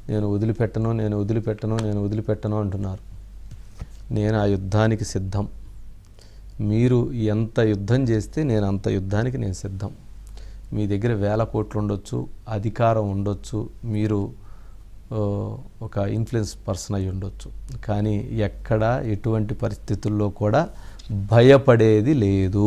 నేను వదిలిపెట్టను నేను వదిలిపెట్టను నేను వదిలిపెట్టను అంటున్నారు నేను ఆ యుద్ధానికి సిద్ధం మీరు ఎంత యుద్ధం చేస్తే నేను అంత యుద్ధానికి నేను సిద్ధం మీ దగ్గర వేల కోట్లు ఉండొచ్చు అధికారం ఉండొచ్చు మీరు ఆ, ఒక ఇన్ఫ్లుయెన్స్ పర్సన్ అయి ఉండొచ్చు కానీ ఎక్కడ ఎటువంటి పరిస్థితుల్లో కూడా భయపడేది లేదు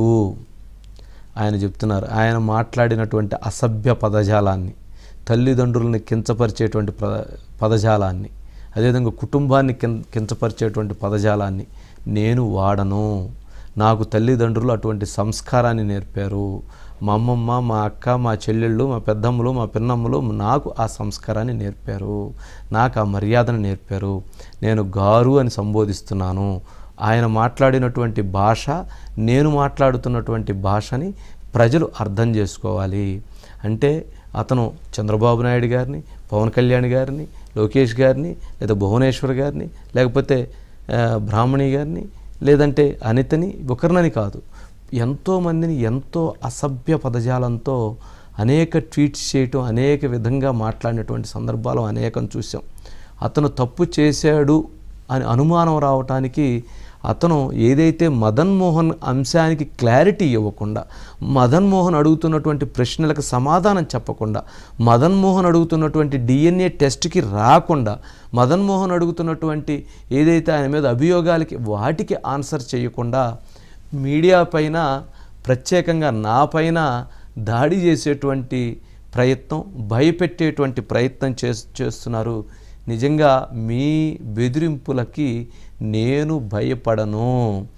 ఆయన చెప్తున్నారు ఆయన మాట్లాడినటువంటి అసభ్య పదజాలాన్ని తల్లిదండ్రులని కించపరిచేటువంటి ప్ర పదజాలాన్ని అదేవిధంగా కుటుంబాన్ని కిం కించపరిచేటువంటి పదజాలాన్ని నేను వాడను నాకు తల్లిదండ్రులు అటువంటి సంస్కారాన్ని నేర్పారు మా అమ్మమ్మ మా అక్క మా చెల్లెళ్ళు మా పెద్దమ్మలు మా పిన్నమ్మలు నాకు ఆ సంస్కారాన్ని నేర్పారు నాకు ఆ మర్యాదను నేర్పారు నేను గారు అని సంబోధిస్తున్నాను ఆయన మాట్లాడినటువంటి భాష నేను మాట్లాడుతున్నటువంటి భాషని ప్రజలు అర్థం చేసుకోవాలి అంటే అతను చంద్రబాబు నాయుడు గారిని పవన్ కళ్యాణ్ గారిని లోకేష్ గారిని లేదా భువనేశ్వర్ గారిని లేకపోతే ఆ, బ్రాహ్మణి గారిని లేదంటే అనితని ఒకరినని కాదు ఎంతోమందిని ఎంతో అసభ్య పదజాలంతో అనేక ట్వీట్స్ చేయటం అనేక విధంగా మాట్లాడినటువంటి సందర్భాలు అనేకం చూసాం అతను తప్పు చేశాడు అని అనుమానం రావటానికి అతను ఏదైతే మదన్ మోహన్ అంశానికి క్లారిటీ ఇవ్వకుండా మదన్ మోహన్ అడుగుతున్నటువంటి ప్రశ్నలకు సమాధానం చెప్పకుండా మదన్ మోహన్ అడుగుతున్నటువంటి డిఎన్ఏ టెస్ట్కి రాకుండా మదన్ మోహన్ అడుగుతున్నటువంటి ఏదైతే ఆయన మీద అభియోగాలకి వాటికి ఆన్సర్ చేయకుండా మీడియా పైన ప్రత్యేకంగా నా పైన దాడి చేసేటువంటి ప్రయత్నం భయపెట్టేటువంటి ప్రయత్నం చేస్ చేస్తున్నారు నిజంగా మీ బెదిరింపులకి నేను భయపడను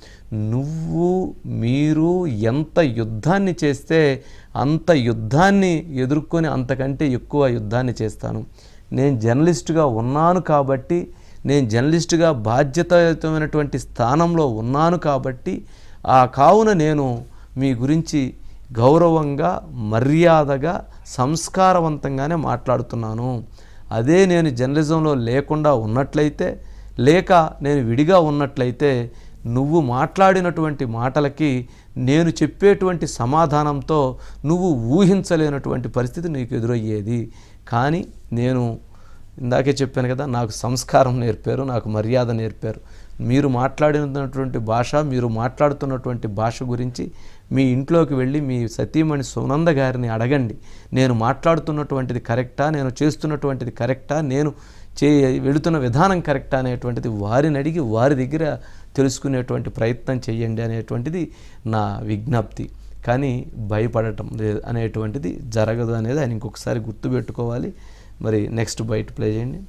నువ్వు మీరు ఎంత యుద్ధాన్ని చేస్తే అంత యుద్ధాన్ని ఎదుర్కొని అంతకంటే ఎక్కువ యుద్ధాన్ని చేస్తాను నేను జర్నలిస్టుగా ఉన్నాను కాబట్టి నేను జర్నలిస్టుగా బాధ్యతాయుతమైనటువంటి స్థానంలో ఉన్నాను కాబట్టి ఆ కావున నేను మీ గురించి గౌరవంగా మర్యాదగా సంస్కారవంతంగానే మాట్లాడుతున్నాను అదే నేను జర్నలిజంలో లేకుండా ఉన్నట్లయితే లేక నేను విడిగా ఉన్నట్లయితే నువ్వు మాట్లాడినటువంటి మాటలకి నేను చెప్పేటువంటి సమాధానంతో నువ్వు ఊహించలేనటువంటి పరిస్థితి నీకు ఎదురయ్యేది కానీ నేను ఇందాకే చెప్పాను కదా నాకు సంస్కారం నేర్పారు నాకు మర్యాద నేర్పారు మీరు మాట్లాడినటువంటి భాష మీరు మాట్లాడుతున్నటువంటి భాష గురించి మీ ఇంట్లోకి వెళ్ళి మీ సతీమణి సునంద గారిని అడగండి నేను మాట్లాడుతున్నటువంటిది కరెక్టా నేను చేస్తున్నటువంటిది కరెక్టా నేను చే వెళుతున్న విధానం కరెక్టా అనేటువంటిది వారిని అడిగి వారి దగ్గర తెలుసుకునేటువంటి ప్రయత్నం చేయండి అనేటువంటిది నా విజ్ఞప్తి కానీ భయపడటం లేదు అనేటువంటిది జరగదు అనేది ఆయన ఇంకొకసారి గుర్తుపెట్టుకోవాలి మరి నెక్స్ట్ బయట ప్లే చేయండి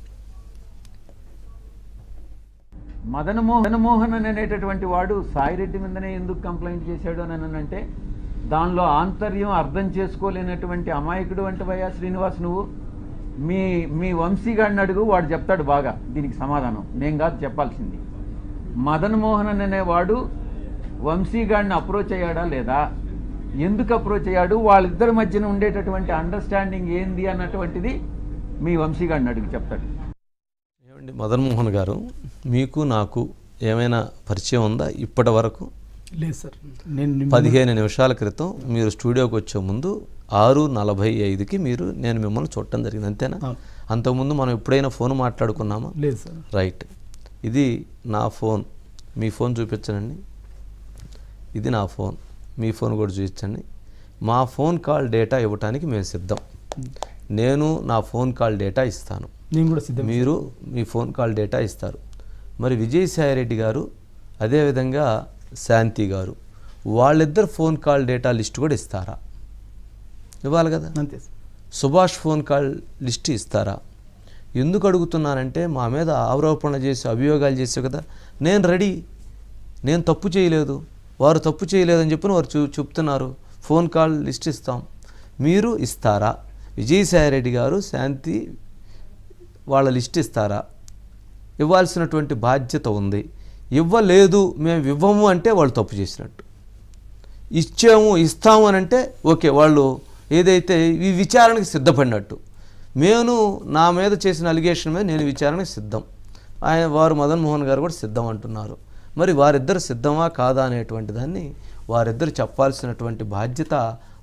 మదన్ మోహన్ మదన్ మోహన్ అనేటటువంటి వాడు సాయిరెడ్డి మీదనే ఎందుకు కంప్లైంట్ చేశాడు అని అంటే దానిలో ఆంతర్యం అర్థం చేసుకోలేనటువంటి అమాయకుడు వంటివయ్యా శ్రీనివాస్ నువ్వు మీ మీ వంశీగాడిని అడుగు వాడు చెప్తాడు బాగా దీనికి సమాధానం నేను కాదు చెప్పాల్సింది మదన్ మోహన్ అనేవాడు వంశీగాడిని అప్రోచ్ అయ్యాడా లేదా ఎందుకు అప్రోచ్ అయ్యాడు వాళ్ళిద్దరి మధ్యన ఉండేటటువంటి అండర్స్టాండింగ్ ఏంది అన్నటువంటిది మీ వంశీగాడిని అడుగు చెప్తాడు ఏమండి మదన్ మోహన్ గారు మీకు నాకు ఏమైనా పరిచయం ఉందా ఇప్పటి వరకు లేదు సార్ నేను నిన్న- పదిహేను నిమిషాల క్రితం మీరు స్టూడియోకి వచ్చే ముందు ఆరు నలభై ఐదుకి మీరు నేను మిమ్మల్ని చూడటం జరిగింది అంతేనా అవును. అంతకుముందు మనం ఎప్పుడైనా ఫోన్ మాట్లాడుకున్నామా లేదు సార్ రైట్ ఇది నా ఫోన్ మీ ఫోన్ చూపించండి ఇది నా ఫోన్ మీ ఫోన్ కూడా చూపించండి మా ఫోన్ కాల్ డేటా ఇవ్వటానికి మేము సిద్ధం నేను నా ఫోన్ కాల్ డేటా ఇస్తాను నేను కూడా సిద్ధం మీరు మీ ఫోన్ కాల్ డేటా ఇస్తారు మరి విజయసాయిరెడ్డి గారు అదేవిధంగా శాంతి గారు వాళ్ళిద్దరు ఫోన్ కాల్ డేటా లిస్ట్ కూడా ఇస్తారా ఇవ్వాలి కదా అంతే sir Subhash phone call list ఇస్తారా ఎందుకు అడుగుతున్నానంటే మా మీద ఆరోపణ చేసి అభియోగాలు చేసావు కదా నేను రెడీ నేను తప్పు చేయలేదు వారు తప్పు చేయలేదని చెప్పి వారు చూ చెప్తున్నారు ఫోన్ కాల్ లిస్ట్ ఇస్తాం మీరు ఇస్తారా విజయసాయిరెడ్డి గారు శాంతి వాళ్ళ లిస్ట్ ఇస్తారా ఇవ్వాల్సినటువంటి బాధ్యత ఉంది ఇవ్వలేదు మేము ఇవ్వము అంటే వాళ్ళు తప్పు చేసినట్టు ఇచ్చాము ఇస్తాము అని అంటే ఓకే వాళ్ళు ఏదైతే ఈ విచారణకి సిద్ధపడినట్టు నేను నా మీద చేసిన అలిగేషన్ మీద నేను విచారణకి సిద్ధం ఆయన వారు మదన్ మోహన్ గారు కూడా సిద్ధం అంటున్నారు మరి వారిద్దరు సిద్ధమా కాదా అనేటువంటి దాన్ని వారిద్దరు చెప్పాల్సినటువంటి బాధ్యత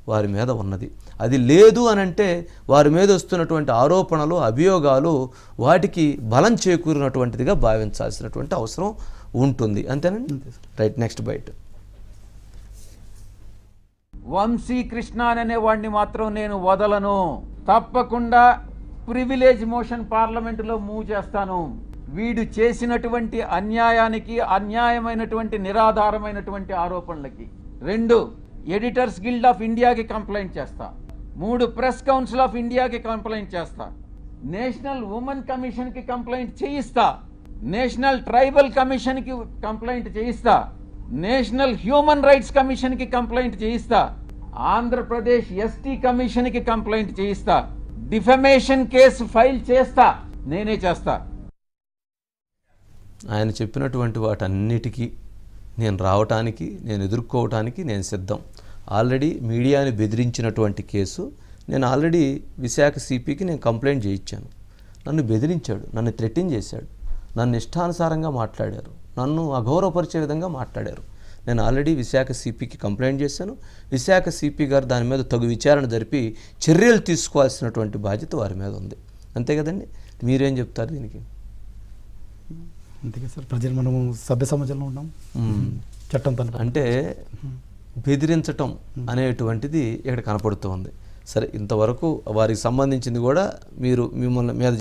వారి మీద ఉన్నది అది లేదు అని అంటే వారి మీద వస్తున్నటువంటి ఆరోపణలు అభియోగాలు వాటికి బలం చేకూరినటువంటిదిగా భావించాల్సినటువంటి అవసరం ఉంటుంది అంతేనండి right next bite Vamsi Krishna అనే వాడిని మాత్రం నేను వదలను తప్పకుండా ప్రివిలేజ్ మోషన్ పార్లమెంటులో మూవ్ చేస్తాను వీడు చేసినటువంటి అన్యాయానికి అన్యాయమైనటువంటి నిరాధారమైనటువంటి ఆరోపణలకి రెండు ఎడిటర్స్ గిల్డ్ ఆఫ్ ఇండియాకి కంప్లైంట్ చేస్తా మూడు ప్రెస్ కౌన్సిల్ ఆఫ్ ఇండియాకి కంప్లైంట్ చేస్తా నేషనల్ ఉమెన్ కమిషన్కి కంప్లైంట్ చేయిస్తా నేషనల్ ట్రైబల్ కమిషన్కి కంప్లైంట్ చేయిస్తా నేషనల్ హ్యూమన్ రైట్స్ కమిషన్కి కంప్లైంట్ చేయిస్తా ఆంధ్రప్రదేశ్ ఎస్టీ కమిషన్కి కంప్లైంట్ చేయిస్తా డిఫమేషన్ కేసు ఫైల్ చేస్తా నేనే చేస్తా ఆయన చెప్పినటువంటి వాటన్నిటికీ నేను రావటానికి నేను ఎదుర్కోవటానికి నేను సిద్ధం ఆల్రెడీ మీడియాని బెదిరించినటువంటి కేసు నేను ఆల్రెడీ విశాఖ సిపికి నేను కంప్లైంట్ చేయించాను నన్ను బెదిరించాడు నన్ను థ్రెటిన్ చేశాడు నన్ను ఇష్టానుసారంగా మాట్లాడారు నన్ను అగౌరవపరిచే విధంగా మాట్లాడారు నేను ఆల్రెడీ విశాఖ సిపికి కంప్లైంట్ చేశాను విశాఖ సిపి గారు దాని మీద తగు విచారణ జరిపి చర్యలు తీసుకోవాల్సినటువంటి బాధ్యత వారి మీద ఉంది అంతే కదండి మీరేం చెప్తారు దీనికి అంతే సార్ ప్రజలు మనము సభ్య సమాజంలో ఉన్నాం మ్మ్. చట్టం తన అంటే బెదిరించటం అనేటువంటిది ఇక్కడ కనపడుతోంది సరే ఇంతవరకు వారికి సంబంధించింది కూడా మీరు మిమ్మల్ని మీద